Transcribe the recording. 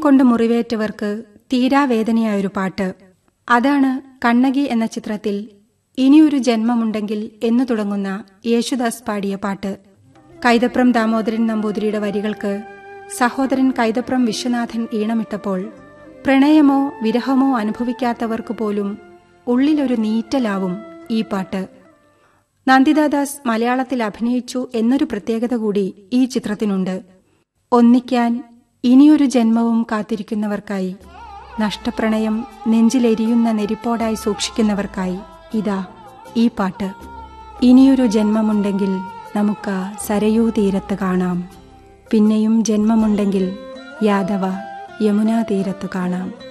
കൊണ്ട് മുറിവേറ്റവർക്ക് തീരാവേദനയായൊരു പാട്ട് അതാണ് കണ്ണകി എന്ന ചിത്രത്തിൽ ഇനിയൊരു ജന്മമുണ്ടെങ്കിൽ എന്നു തുടങ്ങുന്ന യേശുദാസ് പാടിയ പാട്ട് കൈതപ്രം ദാമോദരൻ നമ്പൂതിരിയുടെ വരികൾക്ക് സഹോദരൻ കൈതപ്രം വിശ്വനാഥൻ ഈണമിട്ടപ്പോൾ പ്രണയമോ വിരഹമോ അനുഭവിക്കാത്തവർക്ക് പോലും ഉള്ളിലൊരു നീറ്റലാവും ഈ പാട്ട് നന്ദിതാദാസ് മലയാളത്തിൽ അഭിനയിച്ചു എന്നൊരു പ്രത്യേകത കൂടി ഈ ചിത്രത്തിനുണ്ട് ഒന്നിക്കാൻ ഇനിയൊരു ജന്മവും കാത്തിരിക്കുന്നവർക്കായി നഷ്ടപ്രണയം നെഞ്ചിലെരിയുന്ന നെരിപ്പോടായി സൂക്ഷിക്കുന്നവർക്കായി ഇതാ ഈ പാട്ട് ഇനിയൊരു ജന്മമുണ്ടെങ്കിൽ നമുക്ക് സരയൂ തീരത്ത് കാണാം പിന്നെയും ജന്മമുണ്ടെങ്കിൽ യാദവ യമുനാ തീരത്ത് കാണാം